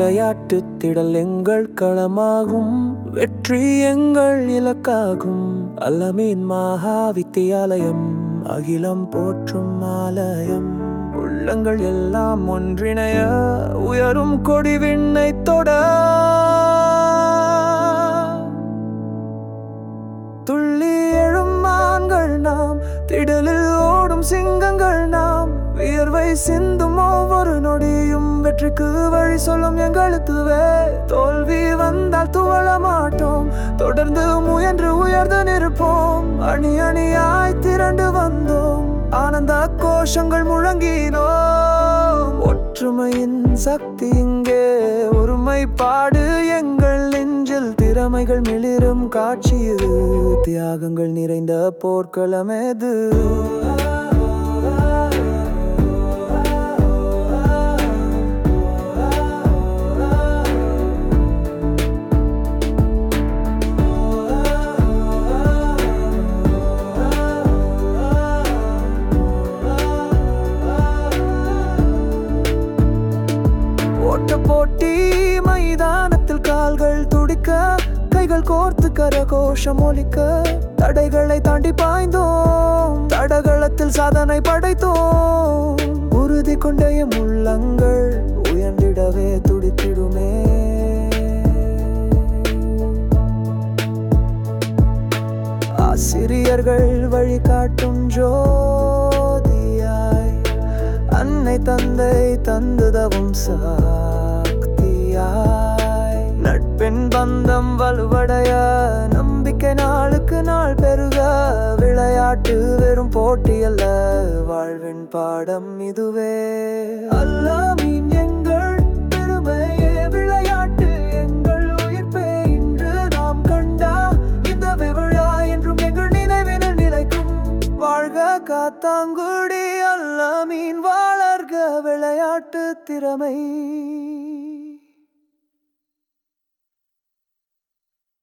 விளையாட்டு திடல் எங்கள் களமாகும் வெற்றி எங்கள் இலக்காகும் அல்லமீன் மகா வித்தியாலயம் அகிலம் போற்றும் ஆலயம் உள்ளங்கள் எல்லாம் ஒன்றிணைய உயரும் கொடி விண்ணை தொட துள்ளி எழும் மான்கள் நாம் திடலில் ஓடும் சிங்கங்கள் நாம் வியர்வை சிந்தும் ஒவ்வொரு நொடியும் வெற்றிக்கு வழி சொல்லும் எங்களுக்குவே தோல்வி வந்தால் துவள மாட்டோம் தொடர்ந்து முயன்று உயர்ந்து நிற்போம் அணி அணியாய் திரண்டு வந்தோம் ஆனந்த கோஷங்கள் முழங்கினோம் ஒற்றுமையின் சக்தி இங்கே ஒருமைப்பாடு எங்கள் நெஞ்சில் திறமைகள் மிளிரும் காட்சி இது தியாகங்கள் நிறைந்த போர்க்களம் எது ஓட்ட போட்டி மைதானத்தில் கால்கள் துடிக்க கைகள் கோர்த்து கரகோஷம் ஒலிக்க தடைகளை தாண்டி பாய்ந்தோம் தடகளத்தில் சாதனை படைத்தோம் உறுதி கொண்டையும் உள்ளங்கள் உயர்ந்திடவே துடித்திடுமே ஆசிரியர்கள் வழிகாட்டும் ஜோதியாய் அன்னை தந்தை தந்துதவும் சக்தியாய் நட்பின் பந்தம் வலுவடைய நம்பிக்கை நாளுக்கு நாள் பெருக விளையாட்டு வெறும் போட்டி அல்ல வாழ்வின் பாடம் இதுவே அல்லாமீன் எங்கள் பெருமையே விளையாட்டு எங்கள் உயிர்ப்பே இன்று நாம் கண்டா இந்த விழா என்றும் எங்கள் நினைவினில் நிலைக்கும் வாழ்க காத்தாங்குடி அல்ல மீன் வளர்க விளையாட்டு திறமை